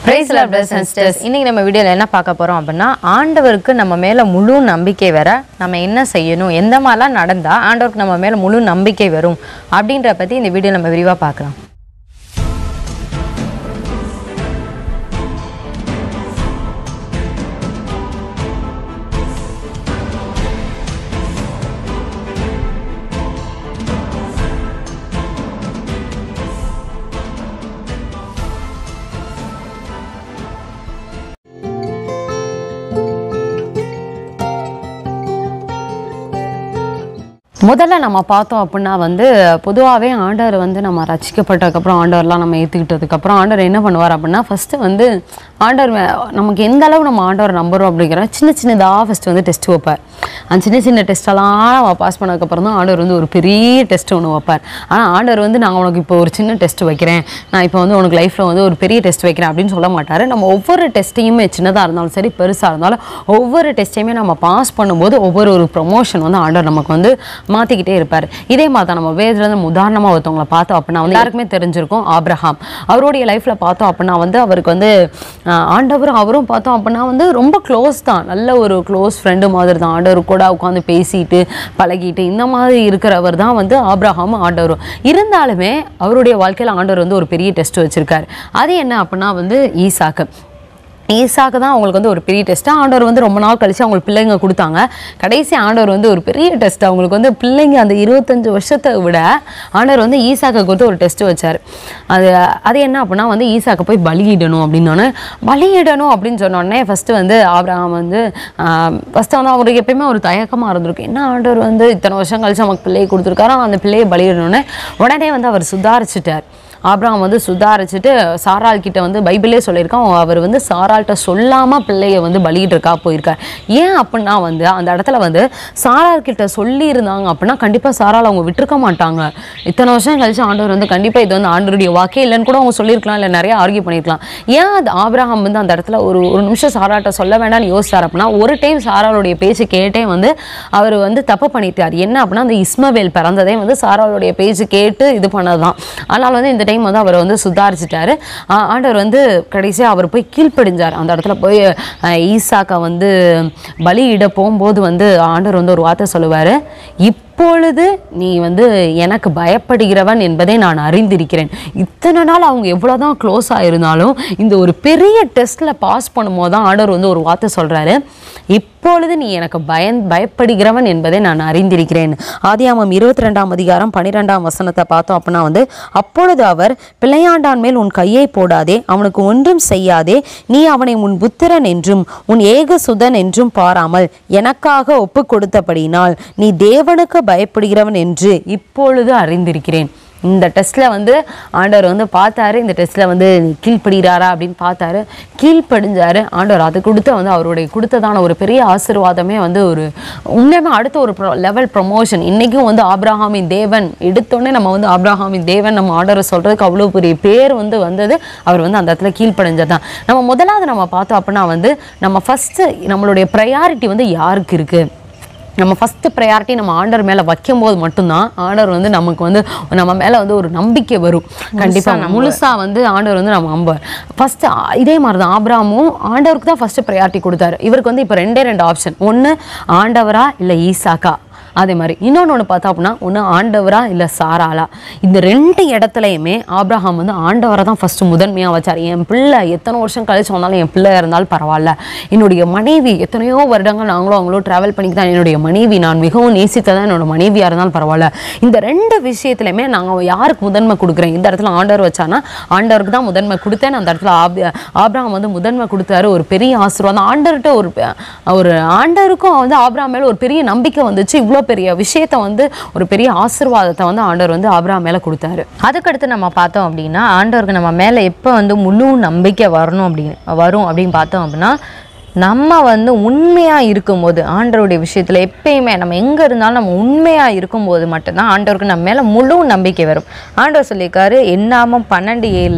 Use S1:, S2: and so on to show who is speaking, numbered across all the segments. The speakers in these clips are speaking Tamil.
S1: பிரைஸ் பிரதர்ஸ் அண்ட் சிஸ்டர்ஸ் இன்னைக்கு நம்ம வீடியோவில் என்ன பார்க்க போகிறோம் அப்படின்னா ஆண்டவருக்கு நம்ம மேலே முழு நம்பிக்கை வர நம்ம என்ன செய்யணும் எந்த மாதிரிலாம் நடந்தால் ஆண்டவருக்கு நம்ம மேலே முழு நம்பிக்கை வரும் அப்படின்ற பற்றி இந்த வீடியோ நம்ம விரிவாக பார்க்கலாம் முதல்ல நம்ம பார்த்தோம் அப்படின்னா வந்து பொதுவாகவே ஆண்டவர் வந்து நம்ம ரசிக்கப்பட்டதுக்கப்புறம் ஆண்டவர்லாம் நம்ம ஏற்றுக்கிட்டதுக்கப்புறம் ஆண்டவர் என்ன பண்ணுவார் அப்படின்னா ஃபஸ்ட்டு வந்து ஆண்டவர் மே- நமக்கு எந்த அளவு நம்ம ஆண்டவர் நம்புறோம் அப்படிங்கிற சின்ன சின்னதாக ஃபஸ்ட்டு வந்து டெஸ்ட் வைப்பார் அந்த சின்ன சின்ன டெஸ்ட்டெல்லாம் நம்ம பாஸ் பண்ணதுக்கப்புறம் தான் ஆண்டவர் வந்து ஒரு பெரிய டெஸ்ட் ஒன்று வைப்பார் ஆனால் ஆண்டவர் வந்து நான் உனக்கு இப்போ ஒரு சின்ன டெஸ்ட் வைக்கிறேன் நான் இப்போ வந்து உனக்கு லைஃப்பில் வந்து ஒரு பெரிய டெஸ்ட் வைக்கிறேன் அப்படின்னு சொல்ல மாட்டார் நம்ம ஒவ்வொரு டெஸ்ட்டையுமே சின்னதாக இருந்தாலும் சரி பெருசாக இருந்தாலும் ஒவ்வொரு டெஸ்ட்டையுமே நம்ம பாஸ் பண்ணும்போது ஒவ்வொரு ஒரு ப்ரொமோஷன் வந்து ஆண்டவர் நமக்கு வந்து மாற்றிக்கிட்டே இருப்பார் இதே மாதிரி தான் நம்ம வேதில் நம்ம உதாரணமாக ஒருத்தவங்களை பார்த்தோம் அப்படின்னா வந்து யாருக்குமே தெரிஞ்சிருக்கும் ஆப்ரஹாம் அவருடைய லைஃப்பில் பார்த்தோம் அப்படின்னா வந்து அவருக்கு வந்து ஆஹ், ஆண்டவரும் அவரும் பார்த்தோம் அப்படின்னா வந்து ரொம்ப க்ளோஸ் தான் நல்ல ஒரு க்ளோஸ் ஃப்ரெண்டு மாதிரி தான் ஆண்டவர் கூட உட்காந்து பேசிட்டு பழகிட்டு இந்த மாதிரி இருக்கிறவர் தான் வந்து ஆப்ரஹாம் ஆண்டவரும் இருந்தாலுமே அவருடைய வாழ்க்கையில் ஆண்டவர் வந்து ஒரு பெரிய டெஸ்ட் வச்சிருக்காரு அது என்ன அப்படின்னா வந்து ஈசாக்கு ஈசாக்கு தான் அவங்களுக்கு வந்து ஒரு பெரிய டெஸ்ட்டு ஆண்டவர் வந்து ரொம்ப நாள் கழிச்சு அவங்களுக்கு பிள்ளைங்க கொடுத்தாங்க கடைசி ஆண்டவர் வந்து ஒரு பெரிய டெஸ்ட் அவங்களுக்கு வந்து பிள்ளைங்க அந்த இருபத்தஞ்சு வருஷத்தை விட ஆண்டவர் வந்து ஈசாக்கு கொடுத்து ஒரு டெஸ்ட் வச்சார் அது அது என்ன அப்படின்னா வந்து ஈசாக்கு போய் பலியிடணும் அப்படின்னோடனே பலியிடணும் அப்படின்னு சொன்னோடனே ஃபஸ்ட்டு வந்து ஆபிரகாம் வந்து ஃபஸ்ட்டு வந்து அவருக்கு எப்பயுமே ஒரு தயக்கமாக இருந்திருக்கு என்ன ஆண்டவர் வந்து இத்தனை வருஷம் கழிச்சு நமக்கு பிள்ளையை கொடுத்துருக்காரு ஆனால் அந்த பிள்ளையை பலியிடணுன்னே உடனே வந்து அவர் சுதாரிச்சிட்டார் ஆபிரகாம் வந்து சுதாரிச்சுட்டு சாராள் கிட்ட வந்து பைபிளே சொல்லியிருக்கான் அவர் வந்து சாராள்கிட்ட சொல்லாமல் பிள்ளைய வந்து பலியிட்டிருக்கா போயிருக்கார் ஏன் அப்படின்னா வந்து அந்த இடத்துல வந்து சாராள் கிட்ட சொல்லியிருந்தாங்க அப்படின்னா கண்டிப்பாக சாராள் அவங்க விட்டுருக்க மாட்டாங்க இத்தனை வருஷம் கழிச்சு ஆண்டவர் வந்து கண்டிப்பாக இது வந்து ஆண்டவருடைய வாக்கே இல்லைன்னு கூட அவங்க சொல்லியிருக்கலாம் இல்லை நிறைய ஆர்கியூ பண்ணியிருக்கலாம் ஏன் அது ஆபிரகாம் வந்து அந்த இடத்துல ஒரு ஒரு நிமிஷம் சாராட்ட சொல்ல வேண்டாம்னு யோசிச்சார் அப்படின்னா ஒரு டைம் சாராளுடைய பேச்சு கேட்டே வந்து அவர் வந்து தப்பு பண்ணிட்டார் என்ன அப்படின்னா அந்த இஸ்மவேல் பிறந்ததே வந்து சாராளுடைய பேச்சு கேட்டு இது பண்ணதுதான் அதனால் வந்து இந்த டைம் வந்து அவர் வந்து சுதாரிச்சிட்டாரு ஆ- ஆண்டவர் வந்து கடைசியாக அவர் போய் கீழ்ப்படிஞ்சார் அந்த இடத்துல போய் அஹ், ஈசாக்கை வந்து பலியிட போகும்போது வந்து ஆண்டவர் வந்து ஒரு வார்த்தை சொல்லுவார் இப்பொழுது நீ வந்து எனக்கு பயப்படுகிறவன் என்பதை நான் அறிந்திருக்கிறேன் இத்தனை நாள் அவங்க எவ்வளோதான் க்ளோஸ் ஆயிருந்தாலும் இந்த ஒரு பெரிய டெஸ்ட்டில் பாஸ் பண்ணும்போது தான் ஆண்டவர் வந்து ஒரு வார்த்தை சொல்கிறாரு இப்பொழுது நீ எனக்கு பயன் பயப்படுகிறவன் என்பதை நான் அறிந்திருக்கிறேன் ஆதியாமம் இருபத்தி ரெண்டாம் அதிகாரம் பன்னிரெண்டாம் வசனத்தை பார்த்தோம் அப்படின்னா வந்து அப்பொழுது அவர் பிள்ளையாண்டான் மேல் உன் கையை போடாதே அவனுக்கு ஒன்றும் செய்யாதே நீ அவனை உன் புத்திரன் என்றும் உன் ஏகசுதன் என்றும் பாராமல் எனக்காக ஒப்பு கொடுத்தபடியினால் நீ தேவனுக்கு பயப்படுகிறவன் என்று இப்பொழுது அறிந்திருக்கிறேன் இந்த டெஸ்ட்டில் வந்து ஆண்டவர் வந்து பார்த்தாரு இந்த டெஸ்ட்டில் வந்து நீ கீழ்ப்படுகிறாரா அப்படின்னு பார்த்தாரு கீழ்ப்படிஞ்சாரு ஆண்டவர் அது கொடுத்த வந்து அவருடைய கொடுத்ததான ஒரு பெரிய ஆசீர்வாதமே வந்து ஒரு உண்மையுமே அடுத்த ஒரு லெவல் ப்ரொமோஷன் இன்றைக்கும் வந்து ஆப்ரஹாமின் தேவன் எடுத்தோடனே நம்ம வந்து ஆப்ரஹாமின் தேவன் நம்ம ஆர்டரை சொல்கிறதுக்கு அவ்வளோ பெரிய பேர் வந்து வந்தது அவர் வந்து அந்த இடத்துல கீழ்ப்படிஞ்சது தான் நம்ம முதலாவது நம்ம பார்த்தோம் அப்படின்னா வந்து நம்ம ஃபஸ்ட்டு நம்மளுடைய ப்ரையாரிட்டி வந்து யாருக்கு இருக்குது நம்ம ஃபஸ்ட்டு ப்ரையாரிட்டி நம்ம ஆண்டர் மேலே வைக்கும்போது மட்டும்தான் ஆண்டவர் வந்து நமக்கு வந்து நம்ம மேலே வந்து ஒரு நம்பிக்கை வரும் கண்டிப்பாக முழுசாக வந்து ஆண்டவர் வந்து நம்ம நம்புவார் ஃபஸ்ட்டு இதே மாதிரி தான் ஆபிராமும் ஆண்டவருக்கு தான் ஃபஸ்ட்டு ப்ரையாரிட்டி கொடுத்தாரு இவருக்கு வந்து இப்போ ரெண்டே ரெண்டு ஆப்ஷன் ஒன்று ஆண்டவரா இல்லை ஈசாக்கா அதே மாதிரி இன்னொன்று ஒன்று பார்த்தா அப்படின்னா ஒன்று ஆண்டவரா இல்லை சாராளா இந்த ரெண்டு இடத்துலையுமே ஆப்ரஹாம் வந்து ஆண்டவரை தான் ஃபஸ்ட்டு முதன்மையாக வச்சார் என் பிள்ளை எத்தனை வருஷம் கழிச்சு வந்தாலும் என் பிள்ளை இருந்தாலும் பரவாயில்ல என்னுடைய மனைவி எத்தனையோ வருடங்கள் நாங்களும் அவங்களும் ட்ராவல் பண்ணிக்கு தான் என்னுடைய மனைவி நான் மிகவும் நேசித்ததான் என்னோட மனைவியாக இருந்தாலும் பரவாயில்ல இந்த ரெண்டு விஷயத்துலையுமே நாங்கள் யாருக்கு முதன்மை கொடுக்குறேன் இந்த இடத்துல ஆண்டவர் வச்சானா ஆண்டவருக்கு தான் முதன்மை கொடுத்தேன் அந்த இடத்துல ஆப் ஆப்ரஹாம் வந்து முதன்மை கொடுத்தாரு ஒரு பெரிய ஆசீர்வாதம் ஆண்டவர்கிட்ட ஒரு பெ- ஒரு ஆண்டவருக்கும் வந்து ஆப்ரஹாம் மேல ஒரு பெரிய நம்பிக்கை வந்துச்சு இவ்வளோ பெரிய விஷயத்த வந்து ஒரு பெரிய ஆசீர்வாதத்தை வந்து ஆண்டவர் வந்து ஆப்ரஹாம் மேல கொடுத்தாரு
S2: அதுக்கடுத்து நம்ம பார்த்தோம் அப்படின்னா ஆண்டவருக்கு நம்ம மேலே எப்போ வந்து முழு நம்பிக்கை வரணும் அப்படின்னு வரும் அப்படின்னு பார்த்தோம் அப்படின்னா நம்ம வந்து உண்மையாக இருக்கும்போது ஆண்டவருடைய விஷயத்தில் எப்பயுமே நம்ம எங்கே இருந்தாலும் நம்ம உண்மையாக இருக்கும்போது மட்டும்தான் ஆண்டவருக்கு நம்ம மேலே முழு நம்பிக்கை வரும் ஆண்டவர் சொல்லியிருக்காரு என்னாமம் பன்னெண்டு ஏழில்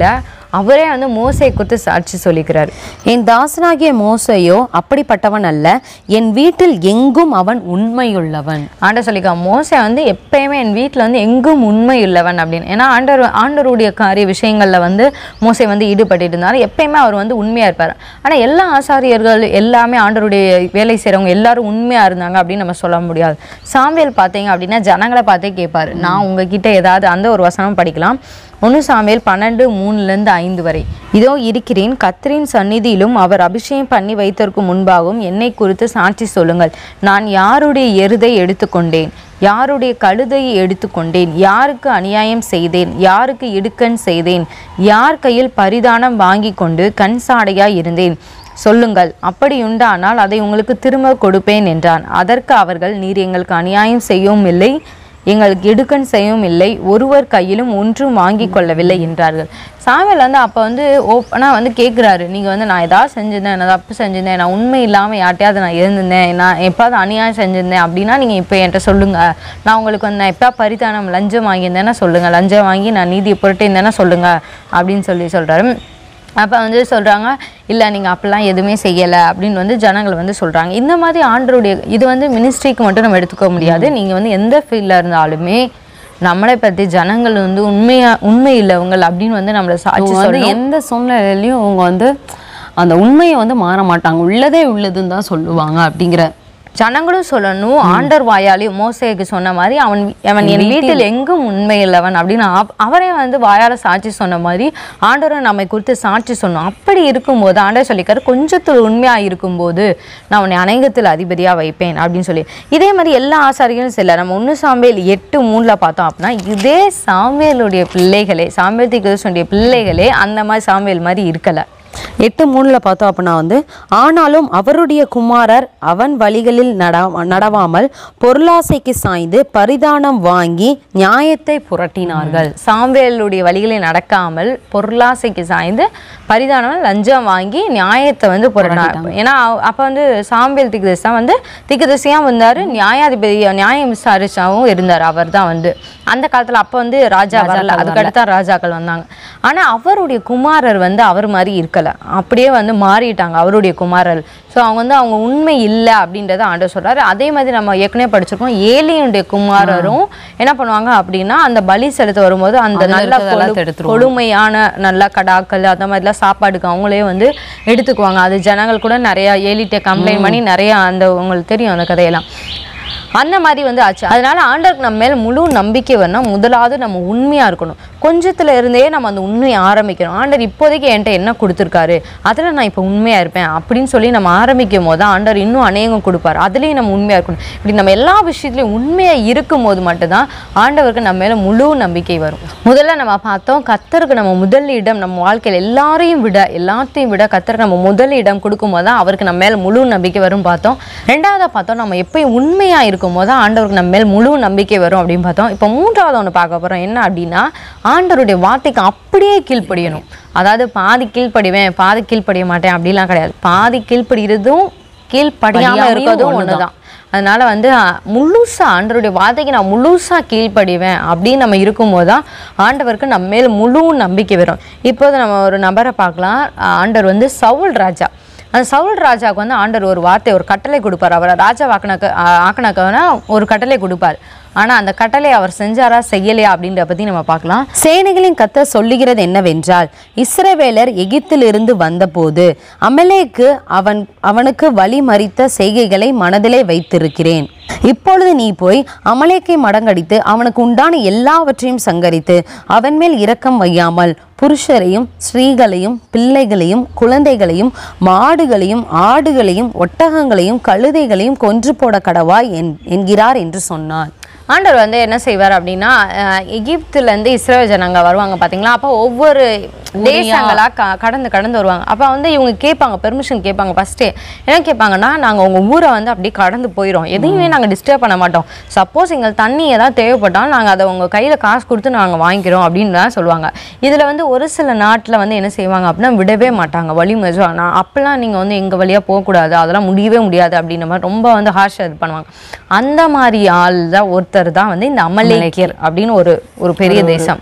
S2: அவரே வந்து மோசையை குறித்து சாட்சி சொல்லிக்கிறாரு
S1: என் தாசனாகிய மோசையோ அப்படிப்பட்டவன் அல்ல என் வீட்டில் எங்கும் அவன் உண்மையுள்ளவன்
S2: ஆண்டர் சொல்லிக்கா மோசே வந்து எப்பயுமே என் வீட்டில் வந்து எங்கும் உண்மை இல்லவன் அப்படின்னு ஏன்னா ஆண்டர் ஆண்டருடைய காரிய விஷயங்களில் வந்து மோசே வந்து ஈடுபட்டு இருந்தார் எப்பயுமே அவர் வந்து உண்மையாக இருப்பார் ஆனால் எல்லா ஆசாரியர்கள் எல்லாமே ஆண்டருடைய வேலை செய்கிறவங்க எல்லாரும் உண்மையாக இருந்தாங்க அப்படின்னு நம்ம சொல்ல முடியாது சாமியல் பார்த்தீங்க அப்படின்னா ஜனங்களை பார்த்தே கேட்பாரு நான் உங்ககிட்ட ஏதாவது அந்த ஒரு வசனம் படிக்கலாம் ஒன்று சாமியல் பன்னெண்டு மூணுலேருந்து ஐந்து வரை இதோ இருக்கிறேன் கத்தரின் சந்நிதியிலும் அவர் அபிஷேகம் பண்ணி வைத்ததற்கு முன்பாகவும் என்னை குறித்து சாட்சி சொல்லுங்கள் நான் யாருடைய எருதை எடுத்துக்கொண்டேன் யாருடைய கழுதையை எடுத்துக்கொண்டேன் யாருக்கு அநியாயம் செய்தேன் யாருக்கு இடுக்கண் செய்தேன் யார் கையில் பரிதானம் வாங்கி கொண்டு கண் சாடையாய் இருந்தேன் சொல்லுங்கள் அப்படியுண்டானால் அதை உங்களுக்கு திரும்ப கொடுப்பேன் என்றான் அதற்கு அவர்கள் நீர் எங்களுக்கு அநியாயம் செய்யவும் இல்லை எங்களுக்கு இடுக்கண் செய்யவும் இல்லை ஒருவர் கையிலும் ஒன்றும் வாங்கி கொள்ளவில்லை என்றார்கள் சாமியல் வந்து அப்போ வந்து ஓப்பனாக வந்து கேட்குறாரு நீங்கள் வந்து நான் ஏதாவது செஞ்சிருந்தேன் நான் தப்பு செஞ்சிருந்தேன் நான் உண்மை இல்லாமல் யார்ட்டையாவது நான் இருந்திருந்தேன் நான் எப்பாவது அநியாயம் செஞ்சிருந்தேன் அப்படின்னா நீங்கள் இப்போ என்கிட்ட சொல்லுங்கள் நான் உங்களுக்கு வந்து நான் எப்போ பரிதானம் லஞ்சம் வாங்கியிருந்தேன்னா சொல்லுங்கள் லஞ்சம் வாங்கி நான் நீதியை புரட்டியிருந்தேன்னா சொல்லுங்கள் அப்படின்னு சொல்லி சொல்கிறாரு அப்போ வந்து சொல்கிறாங்க இல்லை நீங்கள் அப்படிலாம் எதுவுமே செய்யலை அப்படின்னு வந்து ஜனங்கள் வந்து சொல்கிறாங்க இந்த மாதிரி ஆண்டருடைய இது வந்து மினிஸ்ட்ரிக்கு மட்டும் நம்ம எடுத்துக்க முடியாது நீங்கள் வந்து எந்த ஃபீல்டில் இருந்தாலுமே நம்மளை பற்றி ஜனங்கள் வந்து உண்மையா உண்மை இல்லவங்கள் அப்படின்னு வந்து நம்மளை சாட்சி
S1: அவங்க வந்து
S2: சொல்லணும்
S1: எந்த சூழ்நிலையிலையும் அவங்க வந்து அந்த உண்மையை வந்து மாற மாட்டாங்க உள்ளதே உள்ளதுன்னு தான் சொல்லுவாங்க அப்படிங்கிற
S2: ஜனங்களும் சொல்லணும் ஆண்டர் வாயாலையும் மோசேக்கு சொன்ன மாதிரி அவன் அவன் என் வீட்டில் எங்கும் உண்மை இல்லவன் அப்படின்னு அவ- அவரே வந்து வாயால சாட்சி சொன்ன மாதிரி ஆண்டவரை நம்மை குறித்து சாட்சி சொன்னோம் அப்படி இருக்கும்போது ஆண்டவர் சொல்லிக்காரு கொஞ்சத்தில் உண்மையா இருக்கும்போது நான் உன்னை அநேகத்தில் அதிபதியா வைப்பேன் அப்படின்னு சொல்லி இதே மாதிரி எல்லா ஆசாரிகளும் சில நம்ம ஒன்று சாம்பியல் எட்டு மூணுல பார்த்தோம் அப்படின்னா இதே சாமியலுடைய பிள்ளைகளே சாமியல் தீர்க்கதரிசியுடைய பிள்ளைகளே அந்த மாதிரி சாமியல் மாதிரி இருக்கல
S1: எட்டு மூணுல பார்த்தோம் அப்படின்னா வந்து ஆனாலும் அவருடைய குமாரர் அவன் வழிகளில் நட நடவாமல் பொருளாசைக்கு சாய்ந்து பரிதானம் வாங்கி நியாயத்தை புரட்டினார்கள்
S2: சாம்பேலுடைய வழிகளை நடக்காமல் பொருளாசைக்கு சாய்ந்து பரிதானம் லஞ்சம் வாங்கி நியாயத்தை வந்து புரட்டினார் ஏன்னா அவ- அப்ப வந்து சாம்பேல் திக்குதசா வந்து திக்குதசையா வந்தாரு நியாயாதிபதி நியாயம் விசாரிச்சாவும் இருந்தார் அவர் தான் வந்து அந்த காலத்துல அப்ப வந்து ராஜா வரல அதுக்கடுத்து தான் ராஜாக்கள் வந்தாங்க ஆனா அவருடைய குமாரர் வந்து அவர் மாதிரி இருக்கல அப்படியே வந்து மாறிட்டாங்க அவருடைய குமாரர் ஸோ அவங்க வந்து அவங்க உண்மை இல்லை அப்படின்றத ஆண்டவர் சொல்றாரு அதே மாதிரி நம்ம ஏற்கனவே படிச்சிருக்கோம் ஏலியனுடைய குமாரரும் என்ன பண்ணுவாங்க அப்படின்னா அந்த பலி செலுத்த வரும்போது அந்த
S1: அதுல
S2: நல்ல
S1: இருக்கிறதெல்லாம்
S2: கொழு-
S1: எடுத்துருவாங்க.
S2: கொழுமையான நல்ல கடாக்கள் அந்த மாதிரிலாம் சாப்பாடுக்கு அவங்களே வந்து எடுத்துக்குவாங்க அது ஜனங்கள் கூட நிறைய ஏலிட்ட கம்ப்ளைண்ட் பண்ணி நிறைய அந்த உங்களுக்கு தெரியும் அந்த கதையெல்லாம் அந்த மாதிரி வந்து ஆச்சு அதனால ஆண்டவருக்கு நம்ம மேல முழு நம்பிக்கை வரணும் முதலாவது நம்ம உண்மையா இருக்கணும் கொஞ்சத்துல இருந்தே நம்ம அந்த உண்மையை ஆரம்பிக்கணும் ஆண்டவர் இப்போதைக்கு என்கிட்ட என்ன கொடுத்துருக்காரு அதுல நான் இப்போ உண்மையா இருப்பேன் அப்படின்னு சொல்லி நம்ம ஆரம்பிக்கும் போது தான் ஆண்டவர் இன்னும் அநேகம் கொடுப்பார் அதுலயும் நம்ம உண்மையா இருக்கணும் இப்படி நம்ம எல்லா விஷயத்துலயும் உண்மையா இருக்கும் போது மட்டும்தான் ஆண்டவருக்கு நம்ம மேல முழு நம்பிக்கை வரும் முதல்ல நம்ம பார்த்தோம் கத்தருக்கு நம்ம முதல் இடம் நம்ம வாழ்க்கையில எல்லாரையும் விட எல்லாத்தையும் விட கத்தருக்கு நம்ம முதல் இடம் கொடுக்கும்போது தான் அவருக்கு நம்ம மேல முழு நம்பிக்கை வரும் பார்த்தோம் ரெண்டாவதா பார்த்தோம் நம்ம எப்பயும் உண்மையா இருக்கும் போது தான் ஆண்டவருக்கு நம்ம மேல் முழு நம்பிக்கை வரும் அப்படின்னு பார்த்தோம் இப்போ மூன்றாவது ஒன்று பார்க்க போறோம் என்ன அப்படின்னா ஆண்டவருடைய வார்த்தைக்கு அப்படியே கீழ்ப்படியணும் அதாவது பாதி கீழ்ப்படிவேன் பாதி கீழ்ப்படிய மாட்டேன் அப்படிலாம் கிடையாது பாதி கீழ்ப்படிகிறதும் கீழ்ப்படியாம
S1: படியாமையும்
S2: இருக்கிறதும்
S1: ஒண்ணுதான்.
S2: ஒண்ணுதான் அதனால வந்து அஹ், முழுசா ஆண்டவருடைய வார்த்தைக்கு நான் முழுசா கீழ்ப்படிவேன் அப்படின்னு நம்ம இருக்கும்போது தான் ஆண்டவருக்கு நம்ம மேல் முழு நம்பிக்கை வரும் இப்போது நம்ம ஒரு நபரை பார்க்கலாம் அஹ், ஆண்டவர் வந்து சவுல் ராஜா அந்த சவுல் ராஜாவுக்கு வந்து ஆண்டவர் ஒரு வார்த்தை ஒரு கட்டளை கொடுப்பார் அவரை ராஜா ஆக்கினாக்க ஆக்கினாக்கனா ஒரு கட்டளை கொடுப்பார் ஆனா அந்த கட்டளை அவர் செஞ்சாரா செய்யலையா அப்படின்றத பத்தி நம்ம பார்க்கலாம்
S1: சேனைகளின் கத்தர் சொல்லுகிறது என்னவென்றால் இஸ்ரவேலர் எகிப்திலிருந்து வந்தபோது அமலேக்கு அவன் அவனுக்கு வழி மறித்த செய்கைகளை மனதிலே வைத்திருக்கிறேன் இப்பொழுது நீ போய் அமலேக்கை மடங்கடித்து அவனுக்கு உண்டான எல்லாவற்றையும் சங்கரித்து அவன் மேல் இரக்கம் வையாமல் புருஷரையும் ஸ்திரீகளையும் பிள்ளைகளையும் குழந்தைகளையும் மாடுகளையும் ஆடுகளையும் ஒட்டகங்களையும் கழுதைகளையும் கொன்று போட கடவாய் என் என்கிறார் என்று சொன்னார்
S2: ஆண்டவர் வந்து என்ன செய்வார் அப்படின்னா அஹ், எகிப்துலேருந்து இஸ்ரேல் ஜனங்க வருவாங்க பார்த்தீங்களா அப்போ ஒவ்வொரு தேசங்களா க கடந்து கடந்து வருவாங்க அப்போ வந்து இவங்க கேட்பாங்க பெர்மிஷன் கேட்பாங்க ஃபஸ்ட்டே என்ன கேட்பாங்கன்னா நாங்கள் உங்கள் ஊரை வந்து அப்படியே கடந்து போயிடும் எதையுமே நாங்கள் டிஸ்டர்ப் பண்ண மாட்டோம் சப்போஸ் எங்களுக்கு தண்ணி ஏதாவது தேவைப்பட்டாலும் நாங்கள் அதை உங்கள் கையில் காசு கொடுத்து நாங்கள் வாங்கிக்கிறோம் அப்படின்னு தான் சொல்லுவாங்க இதில் வந்து ஒரு சில நாட்டில் வந்து என்ன செய்வாங்க அப்படின்னா விடவே மாட்டாங்க வழி மெதுவாக நான் அப்பெல்லாம் நீங்கள் வந்து எங்கள் வழியாக போகக்கூடாது அதெல்லாம் முடியவே முடியாது அப்படின்ற மாதிரி ரொம்ப வந்து ஹார்ஷாக இது பண்ணுவாங்க அந்த மாதிரி ஆள் தான் ஒருத்தர் தான் வந்து இந்த அமலேக்கியர் அப்படின்னு ஒரு ஒரு பெரிய தேசம்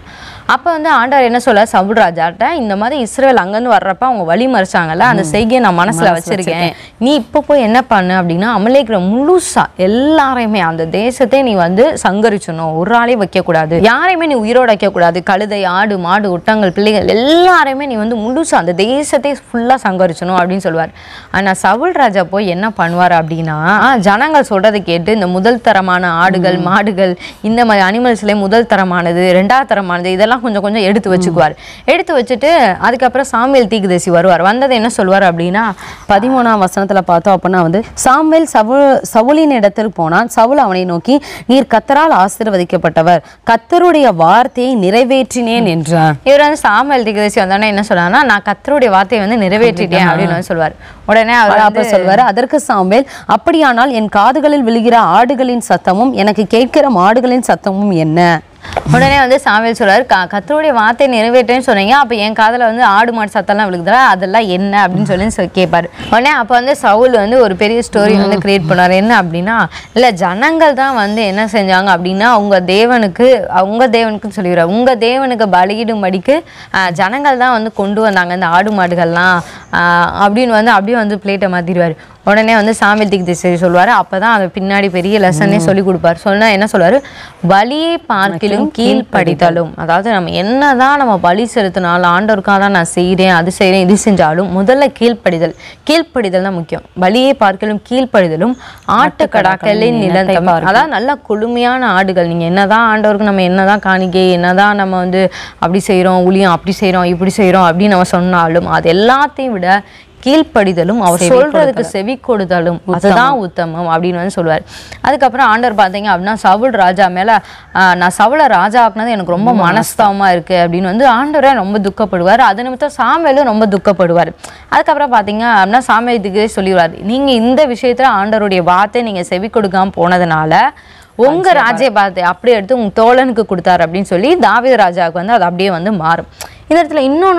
S2: அப்போ வந்து ஆண்டவர் என்ன சொல்ல சவுல் ராஜாட்ட இந்த மாதிரி இஸ்ரேல் அங்கேருந்து வர்றப்ப அவங்க வழி மறிச்சாங்கல்ல அந்த செய்கையை நான் மனசுல வச்சிருக்கேன் நீ இப்போ போய் என்ன பண்ணு அப்படின்னா அமலேக்கிற முழுசா எல்லாரையுமே அந்த தேசத்தை நீ வந்து சங்கரிச்சணும் ஒரு ஆளே வைக்கக்கூடாது யாரையுமே நீ உயிரோட வைக்கக்கூடாது கழுதை ஆடு மாடு ஒட்டங்கள் பிள்ளைகள் எல்லாரையுமே நீ வந்து முழுசா அந்த தேசத்தை ஃபுல்லாக சங்கரிச்சணும் அப்படின்னு சொல்லுவார் ஆனா சவுல் ராஜா போய் என்ன பண்ணுவார் அப்படின்னா ஜனங்கள் சொல்றதை கேட்டு இந்த முதல் தரமான ஆடுகள் மாடுகள் இந்த மாதிரி அனிமல்ஸ்லேயே முதல் தரமானது ரெண்டாவது தரமானது இதெல்லாம் கொஞ்சம் கொஞ்சம் எடுத்து வச்சுக்குவார் எடுத்து வச்சுட்டு அதுக்கப்புறம் சாமியல் தீக்குதேசி வருவார் வந்ததை என்ன சொல்வார் அப்படின்னா
S1: பதிமூணாம் வசனத்துல பார்த்தோம் அப்படின்னா வந்து சாமுவேல் சவுல் சவுலின் இடத்தில் போனான் சவுல் அவனை நோக்கி நீர் கத்தரால் ஆசீர்வதிக்கப்பட்டவர் கத்தருடைய வார்த்தையை நிறைவேற்றினேன் என்றார்
S2: இவர் வந்து சாமுவேல் தீக்குதேசி வந்தோடனே என்ன சொல்றாருன்னா நான் கத்தருடைய வார்த்தையை வந்து நிறைவேற்றிட்டேன் அப்படின்னு வந்து சொல்வார் உடனே அவர்
S1: அப்ப சொல்வாரு அதற்கு சாமுவேல் அப்படியானால் என் காதுகளில் விழுகிற ஆடுகளின் சத்தமும் எனக்கு கேட்கிற மாடுகளின் சத்தமும் என்ன
S2: உடனே வந்து சாமியல் சொல்றாரு க கத்தருடைய வார்த்தை நிறைவேற்றேன்னு சொன்னீங்க அப்போ என் காதுல வந்து ஆடு மாடு சத்தம்லாம் விழுகுதா அதெல்லாம் என்ன அப்படின்னு சொல்லி சொ- கேட்பாரு உடனே அப்போ வந்து சவுல் வந்து ஒரு பெரிய ஸ்டோரி வந்து கிரியேட் பண்ணாரு என்ன அப்படின்னா இல்லை ஜனங்கள் தான் வந்து என்ன செஞ்சாங்க அப்படின்னா உங்க தேவனுக்கு உங்க தேவனுக்குன்னு சொல்லிடுறாரு உங்க தேவனுக்கு பலியிடும்படிக்கு ஆஹ், ஜனங்கள் தான் வந்து கொண்டு வந்தாங்க இந்த ஆடு மாடுகள்லாம் ஆஹ், அப்படின்னு வந்து அப்படியே வந்து பிளேட்டை மாத்திடுவாரு உடனே வந்து சாமியல் திசை சொல்லுவாரு அப்பதான் அது பின்னாடி பெரிய லெசனே சொல்லி கொடுப்பாரு சொன்னா என்ன சொல்லுவாரு பலியை பார்க்கிலும் கீழ்ப்படிதலும் அதாவது நம்ம என்னதான் நம்ம பலி செலுத்தினாலும் ஆண்டவருக்காக தான் நான் செய்கிறேன் அது செய்கிறேன் இது செஞ்சாலும் முதல்ல கீழ்ப்படிதல் கீழ்ப்படிதல் தான் முக்கியம் பலியை பார்க்கலும் கீழ்ப்படிதலும் ஆட்டுக்கடாக்களின் நிலந்தம் அதாவது நல்ல கொழுமையான ஆடுகள் நீங்க என்னதான் ஆண்டவருக்கு நம்ம என்னதான் காணிக்கை என்னதான் நம்ம வந்து அப்படி செய்றோம் ஊழியம் அப்படி செய்றோம் இப்படி செய்றோம் அப்படின்னு நம்ம சொன்னாலும் அது எல்லாத்தையும் விட கீழ்ப்படிதலும் அவர் சொல்றதுக்கு செவி கொடுதலும் அதுதான் உத்தமம் அப்படின்னு வந்து சொல்லுவார் அதுக்கப்புறம் ஆண்டவர் பார்த்தீங்க அப்படின்னா சவுல் ராஜா மேல ஆஹ், நான் சவுளை ராஜா ஆக்குனது எனக்கு ரொம்ப மனஸ்தாபமா இருக்கு அப்படின்னு வந்து ஆண்டவரே ரொம்ப துக்கப்படுவார் அது நிமித்தம் சாமுவேலும் ரொம்ப துக்கப்படுவார் அதுக்கப்புறம் பார்த்தீங்க அப்படின்னா சாமுவேல் இதுக்கே சொல்லிடுவார் நீங்க இந்த விஷயத்துல ஆண்டவருடைய வார்த்தை நீங்க செவி கொடுக்காம போனதுனால உங்க ராஜ்ய பாத்தை அப்படியே எடுத்து உங்க தோழனுக்கு கொடுத்தாரு அப்படின்னு சொல்லி தாவீது ராஜாவுக்கு வந்து அது அப்படியே வந்து மாறும் இந்த இடத்துல இன்னொன்று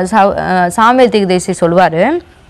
S2: சாமியல் திகுதேசி சொல்லுவாரு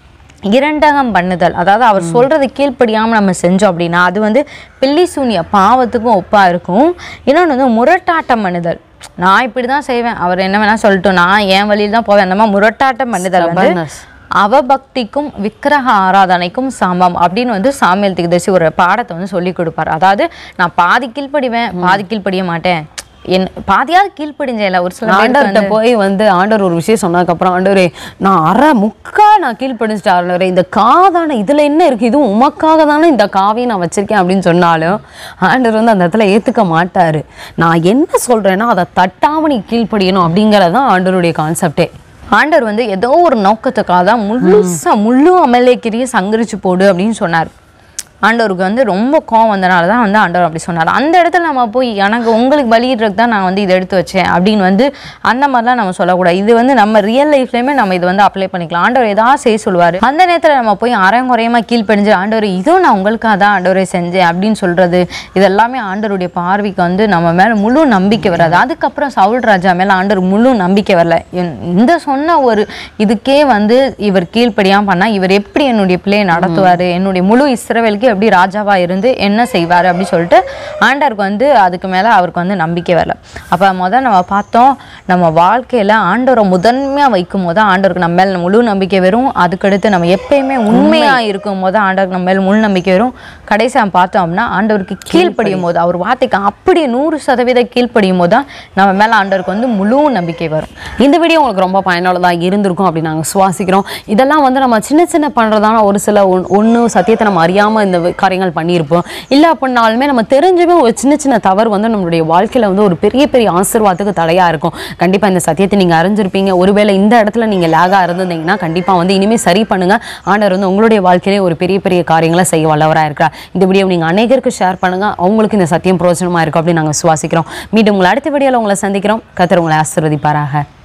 S2: இரண்டகம் பண்ணுதல் அதாவது அவர் சொல்றது கீழ்ப்படியாம நம்ம செஞ்சோம் அப்படின்னா அது வந்து பில்லி சூனிய பாவத்துக்கும் ஒப்பா இருக்கும் இன்னொன்று வந்து முரட்டாட்டம் பண்ணுதல் நான் இப்படி தான் செய்வேன் அவர் என்ன வேணா சொல்லட்டும் நான் என் வழியில் தான் போவேன் அந்த மாதிரி முரட்டாட்டம் பண்ணுதல் வந்து
S1: Stubbornness.
S2: அவபக்திக்கும் விக்கிரக ஆராதனைக்கும் சமம் அப்படின்னு வந்து சாமியல் திகதசி ஒரு பாடத்தை வந்து சொல்லி கொடுப்பார் அதாவது நான் பாதி கீழ்ப்படிவேன் பாதி கீழ்ப்படிய மாட்டேன் என் பாதியாவது கீழ்ப்படிஞ்சேன்ல ஒரு சில பேருக்கு
S1: ஆண்டவர்கிட்ட போய் வந்து ஆண்டவர் ஒரு விஷயம் சொன்னதுக்கப்புறம் ஆண்டவரே நான் அரை முக்கா நான் கீழ்ப்படிச்சிட்டேன் ஆண்டவரே இந்த காதான இதுல என்ன இருக்கு இதுவும் உமக்காக தானே இந்த காவையை நான் வச்சிருக்கேன் அப்படின்னு சொன்னாலும் ஆண்டவர் வந்து அந்த இடத்துல ஏத்துக்க மாட்டாரு நான் என்ன சொல்றேன்னா அதை தட்டாம நீ கீழ்ப்படியணும் அப்படிங்கறது தான் ஆண்டவருடைய கான்செப்டே
S2: ஆண்டவர் வந்து ஏதோ ஒரு நோக்கத்துக்காக தான் முழுசா முழு அமலேக்கிரியை சங்கரிச்சு போடு அப்படின்னு சொன்னார் ஆண்டவருக்கு வந்து ரொம்ப கோவம் வந்தனால தான் வந்து ஆண்டவர் அப்படி சொன்னார் அந்த இடத்துல நம்ம போய் எனக்கு உங்களுக்கு பலியிடுறதுக்கு தான் நான் வந்து இதை எடுத்து வச்சேன் அப்படின்னு வந்து அந்த மாதிரிலாம் நம்ம சொல்லக்கூடாது இது வந்து நம்ம ரியல் லைஃப்லையுமே நம்ம இது வந்து அப்ளை பண்ணிக்கலாம் ஆண்டவர் ஏதாவது செய்ய சொல்லுவார் அந்த நேரத்தில் நம்ம போய் அரைங்குறையமாக கீழ்ப்படிஞ்சு ஆண்டவர் இதுவும் நான் உங்களுக்காக தான் ஆண்டவரை செஞ்சேன் அப்படின்னு சொல்றது இதெல்லாமே ஆண்டவருடைய பார்வைக்கு வந்து நம்ம மேலே முழு நம்பிக்கை வராது அதுக்கப்புறம் சவுல் ராஜா மேலே ஆண்டவர் முழு நம்பிக்கை வரல இவன் இந்த சொன்ன ஒரு இதுக்கே வந்து இவர் கீழ்ப்படியாம பண்ணா இவர் எப்படி என்னுடைய பிள்ளையை நடத்துவார் என்னுடைய முழு இஸ்ரவேலுக்கு எப்படி ராஜாவா இருந்து என்ன செய்வார் அப்படி சொல்லிட்டு ஆண்டவருக்கு வந்து அதுக்கு மேலே அவருக்கு வந்து நம்பிக்கை வரல அப்போ முதல் நம்ம பார்த்தோம் நம்ம வாழ்க்கையில ஆண்டவரை முதன்மையாக வைக்கும் போது ஆண்டவருக்கு நம்ம மேல முழு நம்பிக்கை வரும் அதுக்கடுத்து நம்ம எப்பயுமே உண்மையா இருக்கும் போது ஆண்டவருக்கு நம்ம மேல முழு நம்பிக்கை வரும் கடைசி நம்ம பார்த்தோம் அப்படின்னா ஆண்டவருக்கு கீழ்ப்படியும் போது அவர் வார்த்தைக்கு அப்படியே நூறு சதவீத கீழ்ப்படியும் போது தான் நம்ம மேல ஆண்டவருக்கு வந்து முழு நம்பிக்கை வரும்
S1: இந்த வீடியோ உங்களுக்கு ரொம்ப பயனுள்ளதாக இருந்திருக்கும் அப்படின்னு நாங்கள் சுவாசிக்கிறோம் இதெல்லாம் வந்து நம்ம சின்ன சின்ன பண்ணுறதான ஒரு சில ஒன் ஒன்று சத்தியத்தை நம்ம அறியாமல் இந்த வி- காரியங்கள் பண்ணியிருப்போம் இல்லை அப்படின்னாலுமே நம்ம தெரிஞ்சுமே ஒரு சின்ன சின்ன தவறு வந்து நம்மளுடைய வாழ்க்கையில் வந்து ஒரு பெரிய பெரிய ஆசீர்வாதத்துக்கு தடையாக இருக்கும் கண்டிப்பாக இந்த சத்தியத்தை நீங்கள் அறிஞ்சிருப்பீங்க ஒருவேளை இந்த இடத்துல நீங்கள் லேகாக இருந்திருந்தீங்கன்னா கண்டிப்பாக வந்து இனிமேல் சரி பண்ணுங்க ஆண்டவர் வந்து உங்களுடைய வாழ்க்கையிலே ஒரு பெரிய பெரிய காரியங்களை செய்ய வல்லவராக இருக்கிறார் இந்த வீடியோ நீங்கள் அநேகருக்கு ஷேர் பண்ணுங்க அவங்களுக்கு இந்த சத்தியம் பிரோஜனமாக இருக்கும் அப்படின்னு நாங்கள் சுவாசிக்கிறோம் மீண்டும் உங்களை அடுத்த வீடியோவில் உங்களை சந்திக்கிறோம் கத்தர் உங்களை ஆசீர்வதிப்பாராக